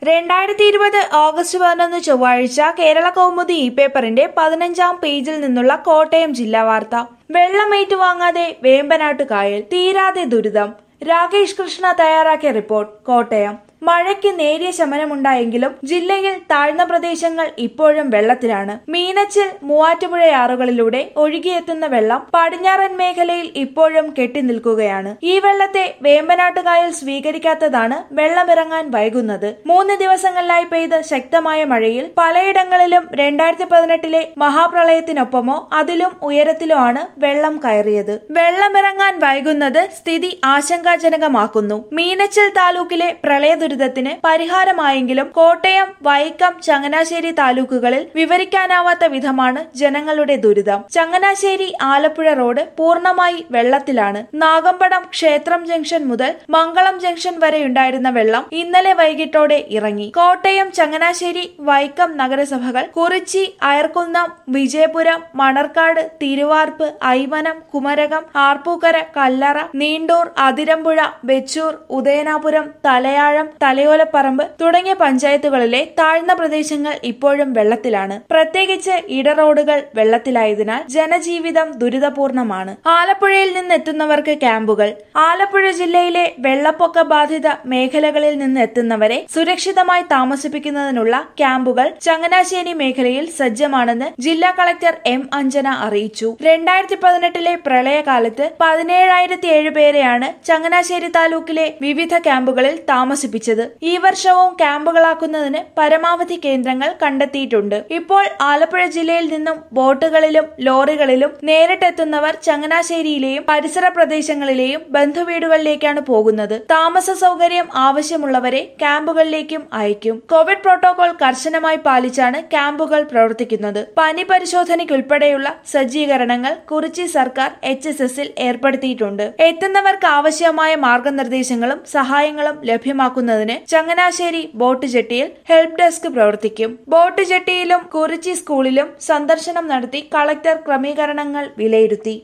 രണ്ടായിരത്തി ഇരുപത് ഓഗസ്റ്റ് പതിനൊന്ന് ചൊവ്വാഴ്ച കേരള കൗമുദി ഇ പേപ്പറിന്റെ പതിനഞ്ചാം പേജിൽ നിന്നുള്ള കോട്ടയം ജില്ലാ വാർത്ത വെള്ളം ഏറ്റുവാങ്ങാതെ വേമ്പനാട്ട് കായൽ തീരാതെ ദുരിതം രാകേഷ് കൃഷ്ണ തയ്യാറാക്കിയ റിപ്പോർട്ട് കോട്ടയം മഴയ്ക്ക് നേരിയ ശമനമുണ്ടായെങ്കിലും ജില്ലയിൽ താഴ്ന്ന പ്രദേശങ്ങൾ ഇപ്പോഴും വെള്ളത്തിലാണ് മീനച്ചിൽ മൂവാറ്റുപുഴയാറുകളിലൂടെ ഒഴുകിയെത്തുന്ന വെള്ളം പടിഞ്ഞാറൻ മേഖലയിൽ ഇപ്പോഴും കെട്ടിനിൽക്കുകയാണ് ഈ വെള്ളത്തെ വേമ്പനാട്ടുകായൽ സ്വീകരിക്കാത്തതാണ് വെള്ളമിറങ്ങാൻ വൈകുന്നത് മൂന്ന് ദിവസങ്ങളിലായി പെയ്ത ശക്തമായ മഴയിൽ പലയിടങ്ങളിലും രണ്ടായിരത്തി പതിനെട്ടിലെ മഹാപ്രളയത്തിനൊപ്പമോ അതിലും ഉയരത്തിലോ ആണ് വെള്ളം കയറിയത് വെള്ളമിറങ്ങാൻ വൈകുന്നത് സ്ഥിതി ആശങ്കാജനകമാക്കുന്നു മീനച്ചിൽ താലൂക്കിലെ പ്രളയ ദുരിതത്തിന് പരിഹാരമായെങ്കിലും കോട്ടയം വൈക്കം ചങ്ങനാശ്ശേരി താലൂക്കുകളിൽ വിവരിക്കാനാവാത്ത വിധമാണ് ജനങ്ങളുടെ ദുരിതം ചങ്ങനാശ്ശേരി ആലപ്പുഴ റോഡ് പൂർണ്ണമായി വെള്ളത്തിലാണ് നാഗമ്പടം ക്ഷേത്രം ജംഗ്ഷൻ മുതൽ മംഗളം ജംഗ്ഷൻ വരെയുണ്ടായിരുന്ന വെള്ളം ഇന്നലെ വൈകിട്ടോടെ ഇറങ്ങി കോട്ടയം ചങ്ങനാശ്ശേരി വൈക്കം നഗരസഭകൾ കുറിച്ചി അയർക്കുന്നം വിജയപുരം മണർക്കാട് തിരുവാർപ്പ് ഐമനം കുമരകം ആർപ്പൂക്കര കല്ലറ നീണ്ടൂർ അതിരമ്പുഴ വെച്ചൂർ ഉദയനാപുരം തലയാഴം തലയോലപ്പറമ്പ് തുടങ്ങിയ പഞ്ചായത്തുകളിലെ താഴ്ന്ന പ്രദേശങ്ങൾ ഇപ്പോഴും വെള്ളത്തിലാണ് പ്രത്യേകിച്ച് ഇടറോഡുകൾ വെള്ളത്തിലായതിനാൽ ജനജീവിതം ദുരിതപൂർണമാണ് ആലപ്പുഴയിൽ നിന്നെത്തുന്നവർക്ക് ക്യാമ്പുകൾ ആലപ്പുഴ ജില്ലയിലെ വെള്ളപ്പൊക്ക ബാധിത മേഖലകളിൽ നിന്ന് എത്തുന്നവരെ സുരക്ഷിതമായി താമസിപ്പിക്കുന്നതിനുള്ള ക്യാമ്പുകൾ ചങ്ങനാശ്ശേരി മേഖലയിൽ സജ്ജമാണെന്ന് ജില്ലാ കളക്ടർ എം അഞ്ജന അറിയിച്ചു രണ്ടായിരത്തി പതിനെട്ടിലെ പ്രളയകാലത്ത് പതിനേഴായിരത്തി ഏഴ് പേരെയാണ് ചങ്ങനാശ്ശേരി താലൂക്കിലെ വിവിധ ക്യാമ്പുകളിൽ താമസിപ്പിച്ചത് ഈ വർഷവും ക്യാമ്പുകളാക്കുന്നതിന് പരമാവധി കേന്ദ്രങ്ങൾ കണ്ടെത്തിയിട്ടുണ്ട് ഇപ്പോൾ ആലപ്പുഴ ജില്ലയിൽ നിന്നും ബോട്ടുകളിലും ലോറികളിലും നേരിട്ടെത്തുന്നവർ ചങ്ങനാശ്ശേരിയിലെയും പരിസര പ്രദേശങ്ങളിലെയും ബന്ധുവീടുകളിലേക്കാണ് പോകുന്നത് താമസ സൗകര്യം ആവശ്യമുള്ളവരെ ക്യാമ്പുകളിലേക്കും അയക്കും കോവിഡ് പ്രോട്ടോകോൾ കർശനമായി പാലിച്ചാണ് ക്യാമ്പുകൾ പ്രവർത്തിക്കുന്നത് പനി പരിശോധനയ്ക്കുൾപ്പെടെയുള്ള സജ്ജീകരണങ്ങൾ കുറിച്ചി സർക്കാർ എച്ച് എസ് എസിൽ ഏർപ്പെടുത്തിയിട്ടുണ്ട് എത്തുന്നവർക്ക് ആവശ്യമായ മാർഗനിർദ്ദേശങ്ങളും സഹായങ്ങളും ലഭ്യമാക്കുന്നതിന് ചങ്ങനാശ്ശേരി ബോട്ട് ജെട്ടിയിൽ ഹെൽപ്പ് ഡെസ്ക് പ്രവർത്തിക്കും ബോട്ട് ജെട്ടിയിലും കുറിച്ചി സ്കൂളിലും സന്ദർശനം നടത്തി കളക്ടർ ക്രമീകരണങ്ങൾ വിലയിരുത്തി